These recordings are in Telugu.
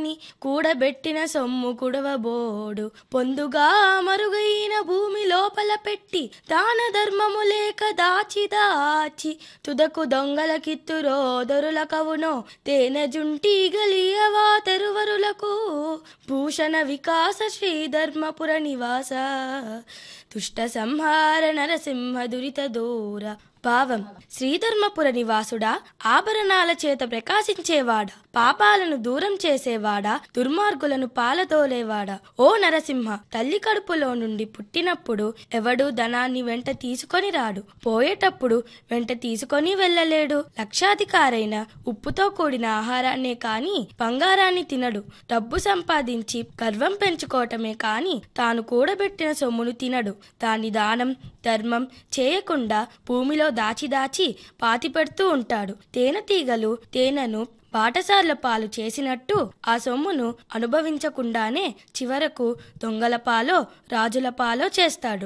కాని కూడబెట్టిన సొమ్ము కుడవబోడు పొందుగా మరుగైన భూమి లోపల పెట్టి దాన ధర్మము లేక దాచి దాచి తుదకు దొంగల కిత్తురో దొరుల కవునో తేనె జుంటి గలియవా తెరువరులకు భూషణ వికాస శ్రీ ధర్మపుర నివాస దుష్ట సంహార నరసింహ దురిత దూర భావం శ్రీధర్మపుర నివాసుడా ఆభరణాల చేత ప్రకాశించేవాడా పాపాలను దూరం చేసేవాడా దుర్మార్గులను పాలదోలేవాడా ఓ నరసింహ తల్లి కడుపులో నుండి పుట్టినప్పుడు ఎవడు ధనాన్ని వెంట తీసుకొని రాడు పోయేటప్పుడు వెంట తీసుకొని వెళ్ళలేడు లక్షాధికారైన ఉప్పుతో కూడిన ఆహారాన్నే కాని బంగారాన్ని తినడు డబ్బు సంపాదించి గర్వం పెంచుకోవటమే కాని తాను కూడబెట్టిన సొమ్మును తినడు దాని దానం ధర్మం చేయకుండా భూమిలో దాచి దాచి పాతిపెడుతూ ఉంటాడు తేనెటీగలు తేనెను బాటసార్ల పాలు చేసినట్టు ఆ సొమ్మును అనుభవించకుండానే చివరకు దొంగల పాలో రాజుల పాలో చేస్తాడు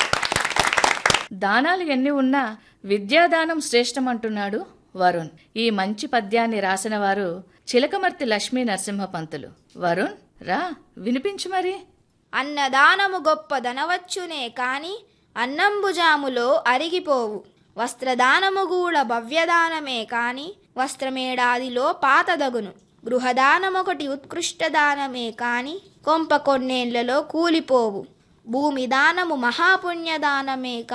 దానాలు ఎన్ని ఉన్నా విద్యాదానం శ్రేష్టమంటున్నాడు వరుణ్ ఈ మంచి పద్యాన్ని రాసిన వారు చిలకమర్తి లక్ష్మీ నరసింహ పంతులు వరుణ్ రా వినిపించు మరి అన్నదానము గొప్పదనవచ్చునే కాని అన్నంబుజాములో అరిగిపోవు వస్త్రదానము కూడా భవ్యదానమే కాని వస్త్రమేడాదిలో పాతదగును గృహదానమొకటి ఉత్కృష్ట దానమే కాని కొంప కొన్నేళ్లలో కూలిపోవు భూమి దానము మహాపుణ్యదానమే